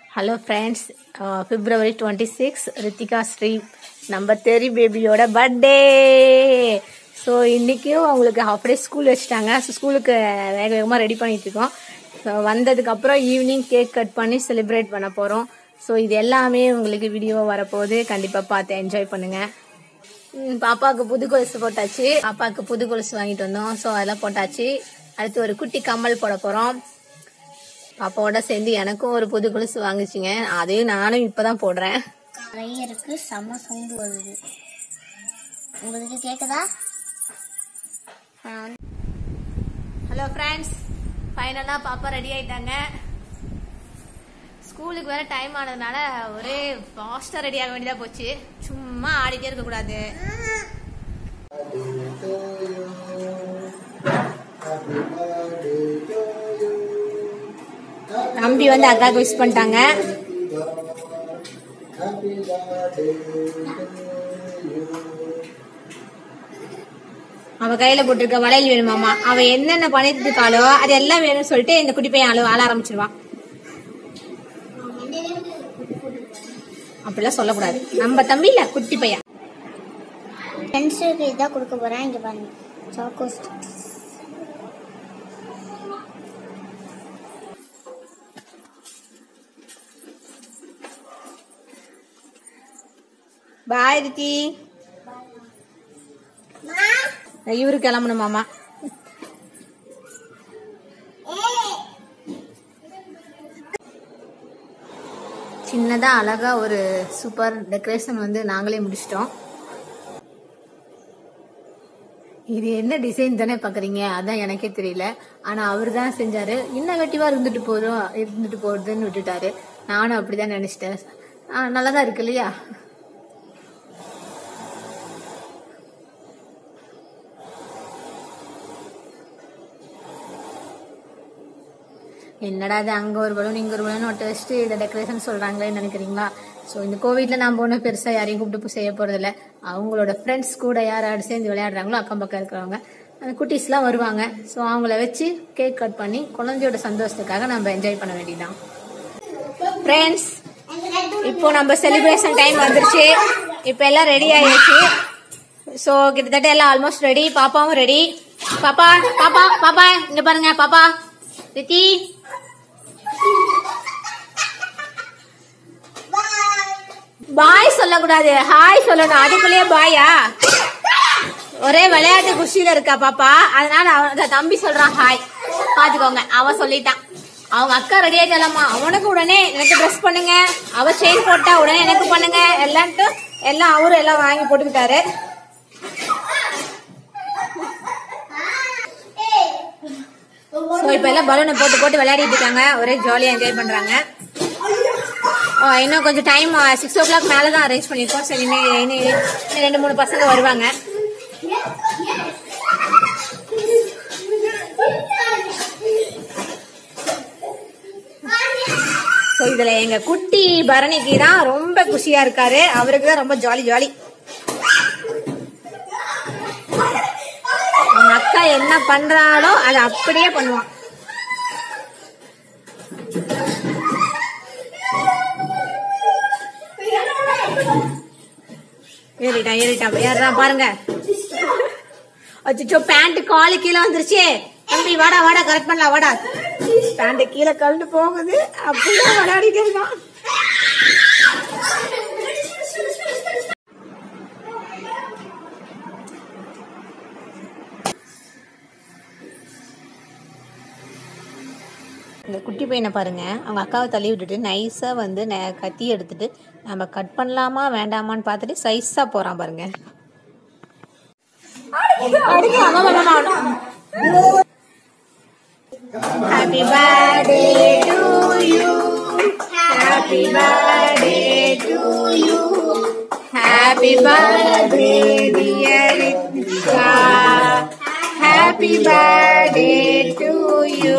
Hello friends February twenty six Rithika Sri நம்ம தெரி பேபியோட பர்த்டே ஸோ இன்றைக்கும் அவங்களுக்கு ஹாஃப் டே ஸ்கூல் வச்சுட்டாங்க ஸோ ஸ்கூலுக்கு வேக வேகமாக ரெடி பண்ணிட்டு இருக்கோம் ஸோ வந்ததுக்கப்புறம் ஈவினிங் கேக் கட் பண்ணி செலிப்ரேட் பண்ண போகிறோம் ஸோ இது எல்லாமே உங்களுக்கு வீடியோ வரப்போகுது கண்டிப்பாக பார்த்து என்ஜாய் பண்ணுங்கள் ம், பாப்பாவுக்கு புது கொலுசு போட்டாச்சு பாப்பாவுக்கு புது கொலுசு வாங்கிட்டு வந்தோம் ஸோ அதெல்லாம் போட்டாச்சு அடுத்து ஒரு குட்டி கம்மல் போட போகிறோம் பாப்பாவோட சேர்ந்து எனக்கும் ஒரு புது கொலுசு வாங்குச்சுங்க அதையும் நானும் இப்பதான் போடுறேன் நிறைய இருக்கு செம்ம சவுண்டு வருது உங்களுக்கு கேக்குதா ஹலோ ஃப்ரெண்ட்ஸ் ஃபைனலாக பாப்பா ரெடி ஆயிட்டாங்க ஸ்கூலுக்கு வேற டைம் ஆனதுனால ஒரே ஃபாஸ்ட்டாக ரெடி ஆக வேண்டியதாக போச்சு சும்மா ஆடிட்டே இருக்கக்கூடாது தம்பி வந்து அக்காவுக்கு விஷ் பண்ணிட்டாங்க அவ கையில போட்டிருக்க வளையல் வேணுமாமா அவ என்னென்ன பண்ணிட்டு இருக்காளோ அது எல்லாம் வேணும்னு சொல்லிட்டு இந்த குட்டி பையன் அழு ஆள ஆரம்பிச்சிருவான் அப்படிலாம் சொல்லக்கூடாது நம்ம தம்பி இல்ல குட்டி பையன் ஃப்ரெண்ட்ஸுக்கு இதான் கொடுக்க போறேன் இங்க பாருங்க சாக்கோ ஸ்டிக்ஸ் பாய் ரித்தி இவரு கிளம்பணுமாமா சின்னதா அழகா ஒரு சூப்பர் டெக்கரேஷன் வந்து நாங்களே முடிச்சிட்டோம் இது என்ன டிசைன் தானே பாக்குறீங்க அதான் எனக்கே தெரியல ஆனா அவர் தான் செஞ்சாரு இன்னோவேட்டிவா இருந்துட்டு போதும் இருந்துட்டு போகுதுன்னு விட்டுட்டாரு நானும் அப்படிதான் நினைச்சிட்டேன் ஆ, நல்லாதான் இருக்கு இல்லையா என்னடா இது அங்க ஒரு பலூன் இங்க ஒரு பலூன் ஒட்ட வச்சுட்டு இதை டெக்கரேஷன் சொல்றாங்களேன்னு நினைக்கிறீங்களா ஸோ இந்த கோவிட்ல நம்ம ஒன்றும் பெருசா யாரையும் கூப்பிட்டு போய் செய்ய போறது இல்ல அவங்களோட ஃப்ரெண்ட்ஸ் கூட யார் யார் சேர்ந்து விளையாடுறாங்களோ அக்கம் பக்கம் இருக்கிறவங்க அந்த குட்டீஸ்லாம் வருவாங்க ஸோ அவங்கள வச்சு கேக் கட் பண்ணி குழந்தையோட சந்தோஷத்துக்காக நம்ம என்ஜாய் பண்ண வேண்டியதுதான் ஃப்ரெண்ட்ஸ் இப்போ நம்ம செலிப்ரேஷன் டைம் வந்துருச்சு இப்போ எல்லாம் ரெடி ஆயிடுச்சு ஸோ கிட்டத்தட்ட எல்லாம் ஆல்மோஸ்ட் ரெடி பாப்பாவும் ரெடி பாப்பா பாப்பா பாப்பா இங்க பாருங்க பாப்பா ரித்தி பாய் சொல்லக்கூடாது ஹாய் சொல்லணும் அதுக்குள்ளேயே பாயா ஒரே விளையாட்டு குஷியில இருக்கா பாப்பா அதனால அவன் அந்த தம்பி சொல்றான் ஹாய் பாத்துக்கோங்க அவன் சொல்லிட்டான் அவங்க அக்கா ரெடி ஆயிட்டாலாமா அவனுக்கு உடனே எனக்கு ட்ரெஸ் பண்ணுங்க அவ செயின் போட்டா உடனே எனக்கு பண்ணுங்க எல்லான்ட்டு எல்லாம் அவரும் எல்லாம் வாங்கி போட்டுக்கிட்டாரு ஸோ இப்போ எல்லாம் பலூனை போட்டு போட்டு விளையாடிட்டு இருக்காங்க ஒரே ஜாலியாக என்ஜாய் பண்றாங்க ஆ, இன்னும் கொஞ்சம் டைம் சிக்ஸ் ஓ கிளாக் மேலே தான் அரேஞ்ச் பண்ணியிருக்கோம் சரி இன்னும் இன்னும் இன்னும் ரெண்டு மூணு பசங்க வருவாங்க ஸோ இதுல எங்க குட்டி பரணிக்கு தான் ரொம்ப குஷியா இருக்காரு அவருக்கு தான் ரொம்ப ஜாலி ஜாலி அவங்க அக்கா என்ன பண்றாளோ அதை அப்படியே பண்ணுவான் ஏறிட்டான் ஏறிட்டான் ஏறான் பாருங்க அச்சோ பேண்ட் காலு கீழே வந்துருச்சு தம்பி வாடா வாடா கரெக்ட் பண்ணலாம் வாடா பேண்ட் கீழே கழுந்து போகுது அப்படியே விளையாடிட்டு இருக்கான் இந்த குட்டி பையனை பாருங்க அவங்க அக்காவை தள்ளி விட்டுட்டு நைஸா வந்து ந- கத்தி எடுத்துட்டு நம்ம கட் பண்ணலாமா வேண்டாமான்னு பார்த்துட்டு சைஸா போறான் பாருங்க happy birthday to you happy birthday to you happy birthday dear Rithika happy birthday to you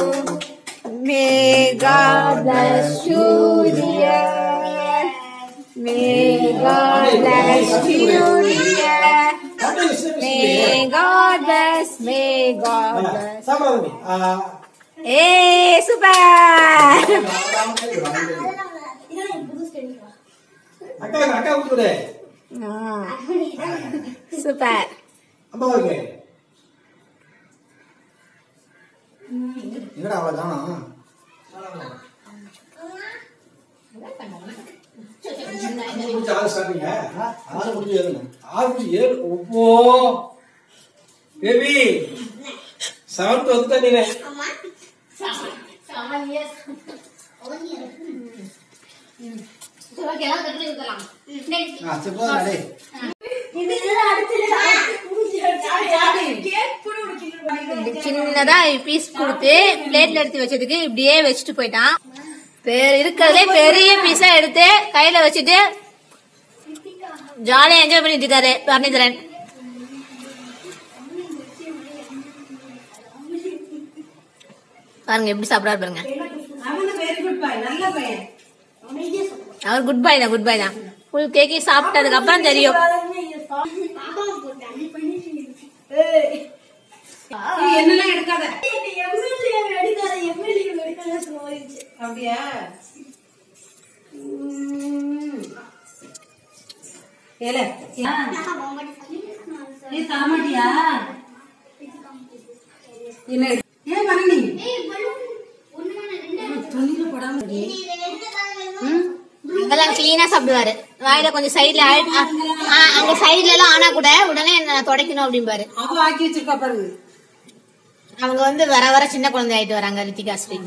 May God bless you, dear. May God bless you, dear. May God bless, may God bless. sama nih. Ah, Eh, super! orang itu orang itu. அக்கா அக்கா கொடுத்துரு super அம்மாவுக்கு என்னடா அவ தானா ஆறு ஸ்டார்டிங்க ஆறு முடிஞ்சு ஏழுங்க ஆறு முடிஞ்சு ஏழு ஒப்போ பேபி செவன்த் வந்துட்டா நீங்க ஆ சரி போதும் டேய் சின்னதா பீஸ் கொடுத்து பிளேட்ல எடுத்து வச்சதுக்கு இப்படியே வச்சுட்டு போயிட்டான் பெ- இருக்கிறதுலே பெரிய பீஸா எடுத்து கையில வச்சுட்டு ஜாலியா என்ஜாய் பண்ணிட்டு இருக்காரு பரணிதரன் பாருங்க எப்படி சாப்பிடாரு பாருங்க அவர் குட் பை தான் குட் பை தான் ஃபுல் கேக்கையும் சாப்பிட்டதுக்கு அப்புறம் தெரியும் என்னெல்லாம் எடுக்காத அப்படியா ஏல நீ தரமாட்டியா என்ன ஏன் பண்ண நீ துணியில போடாம இரு. அங்கெல்லாம் கிளீனா சாப்பிடுவாரு வாயில கொஞ்சம் சைடுல அங்க சைடுல எல்லாம் ஆனா கூட உடனே நான் துடைக்கணும் அப்படிம்பாரு அவ ஆக்கி வச்சிருக்கா பாருங்க அவங்க வந்து வர வர சின்ன குழந்தை ஆயிட்டு வராங்க ரித்திகா ஸ்ரீ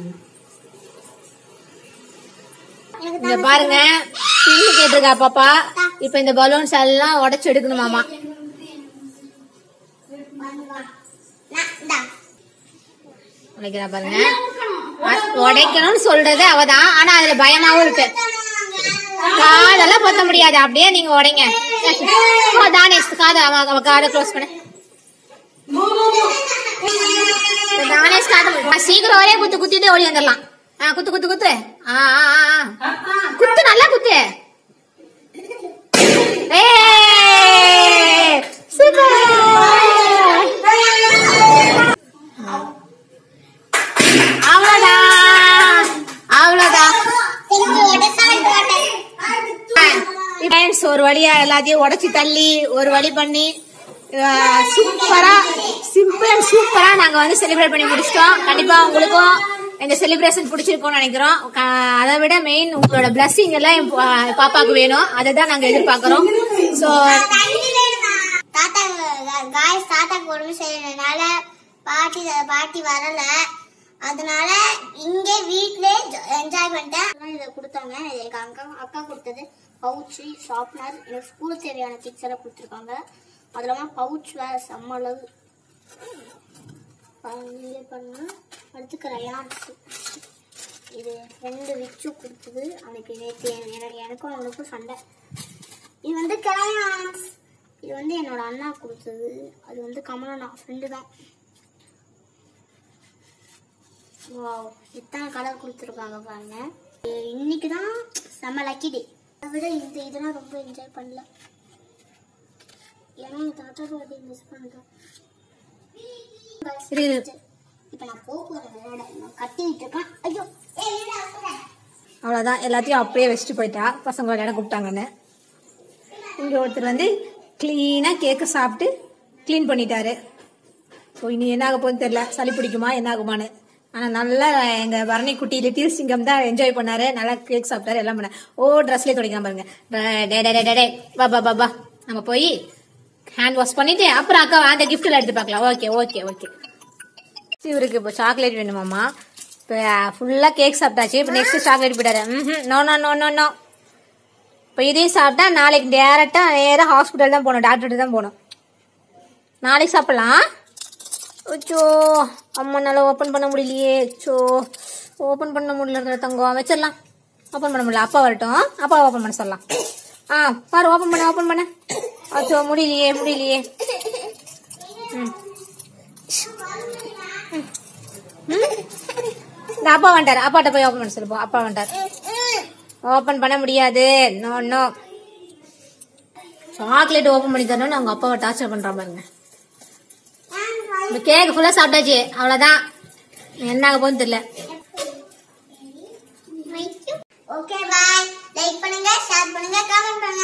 இங்க பாருங்க பின்னு கேட்டிருக்கா பாப்பா இப்ப இந்த பலூன்ஸ் எல்லாம் உடைச்சு எடுக்கணுமாமா உடைக்கிறா பாருங்க அ- உடைக்கணும்னு சொல்றது அவதான் ஆனா அதுல பயமாவும் இருக்கு காதெல்லாம் பொத்த முடியாது அப்படியே நீங்க உடைங்க ஓ, தானேஷ் காதை அவ அவ காதை க்ளோஸ் பண்ண தானேஷ் காதை மூடு. சீக்கிரம் ஒரே குத்து குத்திட்டு ஓடி வந்துடலாம் ஆ குத்து குத்து குத்து ஆ ஆ, ஆ, ஆ. குத்து நல்லா குத்து ஏய், சூப்பர் அவ்வளவுதான் அவ்வளவுதான் ஃப்ரெண்ட்ஸ் ஒரு வழியா எல்லாத்தையும் உடைச்சு தள்ளி ஒரு வழி பண்ணி அஹ், சூப்பரா சிம்பிள் அண்ட் சூப்பரா நாங்க வந்து செலிப்ரேட் பண்ணி முடிச்சிட்டோம் கண்டிப்பா உங்களுக்கும் இந்த செலிப்ரேஷன் பிடிச்சிருக்கும்னு நினைக்கிறோம் க- அதை விட மெயின் உங்களோட பிளஸ்ஸிங் எல்லாம் என் பா- பாப்பாக்கு வேணும் அதை தான் நாங்க எதிர்பார்க்கிறோம் ஸோ தாத்தா காய்ஸ் தாத்தாக்கு உடம்பு செய்யறதுனால பாட்டி பாட்டி வரல அதனால இங்கே வீட்லயே என்ஜாய் பண்ணிட்டேன் அதான் இதை கொடுத்தாங்க இது எனக்கு அக்கா அக்கா கொடுத்தது பவுச்சு ஷார்ப்னர் எனக்கு ஸ்கூல் தேவையான திங்ஸ் எல்லாம் கொடுத்துருக்காங்க அது இல்லாமல் பவுச் வேற செம்ம அளவு நீங்களே பண்ண அடுத்து கிரையான்ஸ் இது ரெண்டு விச்சு கொடுத்தது அன்னைக்கு நேற்று எனக்கு எனக்கும் அவனுக்கும் சண்டை இது வந்து கிரையான்ஸ் இது வந்து என்னோட அண்ணா கொடுத்தது அது வந்து கமலண்ணா ஃப்ரெண்டு தான் வாவ் இத்தனை கலர் கொடுத்துருக்காங்க பாருங்க இ- இன்னைக்கு தான் செம்ம லக்கி டே அதை விட இந்த இதெல்லாம் ரொம்ப என்ஜாய் பண்ணல ஏன்னா என் தாத்தா பாட்டி மிஸ் பண்ணுறேன் இரு, இரு. இப்போ நான் போக போகிறேன் விளையாட நான் கத்திக்கிட்டு இருக்கேன் ஐயோ ஏய், இரு, அப்புறம். அவ்வளோதான் எல்லாத்தையும் அப்படியே வச்சுட்டு போயிட்டா பசங்க விளையாட கூப்பிட்டாங்கன்னு இங்கே ஒருத்தர் வந்து க்ளீனாக கேக்கு சாப்பிட்டு க்ளீன் பண்ணிட்டாரு ஸோ இனி என்ன ஆக போகுதுன்னு தெரில சளி பிடிக்குமா என்ன ஆகுமான்னு ஆனால் நல்லா எங்கள் பரணி குட்டி லிட்டில் சிங்கம் தான் என்ஜாய் பண்ணாரு நல்லா கேக் சாப்பிட்டாரு எல்லாம் பண்ண ஓ ட்ரெஸ்லேயே துடைக்கலாம் பாருங்க டே டே டே டே டே வா பா பா பா நம்ம போய் ஹேண்ட் வாஷ் பண்ணிட்டு அப்புறம் அக்கா அந்த கிஃப்ட்டில் எடுத்து பார்க்கலாம் ஓகே ஓகே ஓகே இவருக்கு இப்போ சாக்லேட் வேணுமாம்மா இப்போ ஃபுல்லாக கேக் சாப்பிட்டாச்சு இப்போ நெக்ஸ்ட் சாக்லேட் போயிட்டாரு ம் no no no no no இப்போ இதையும் சாப்பிட்டா நாளைக்கு டேரெக்டாக நேராக ஹாஸ்பிட்டல் தான் போகணும் டாக்டர்கிட்ட தான் போகணும் நாளைக்கு சாப்பிடலாம் அச்சோ அம்மானால ஓப்பன் பண்ண முடியலையே அச்சோ ஓப்பன் பண்ண முடியல தங்கம் வச்சிடலாம் ஓப்பன் பண்ண முடியல அப்பா வரட்டும் அப்பா ஓப்பன் பண்ண சொல்லலாம் ஆ பாரு ஓப்பன் பண்ண ஓப்பன் பண்ண அச்சோ முடியலையே முடியலையே ம் ம். இந்த அப்பா வந்துட்டாரு அப்பாட்ட போய் ஓப்பன் பண்ண சொல்லு போ அப்பா வந்துட்டாரு ஓப்பன் பண்ண முடியாது நோ நோ சாக்லேட் ஓப்பன் பண்ணி தரணும்னு அவங்க அப்பாவை டார்ச்சர் பண்ற பாருங்க இந்த கேக் ஃபுல்லா சாப்பிட்டாச்சு அவ்வளவுதான் என்ன ஆக போகுதுன்னு தெரியல ஓகே பாய் லைக் பண்ணுங்க ஷேர் பண்ணுங்க கமெண்ட் பண்ணுங்க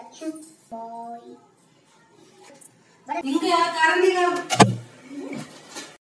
பாய் இங்க கரண்டிங்க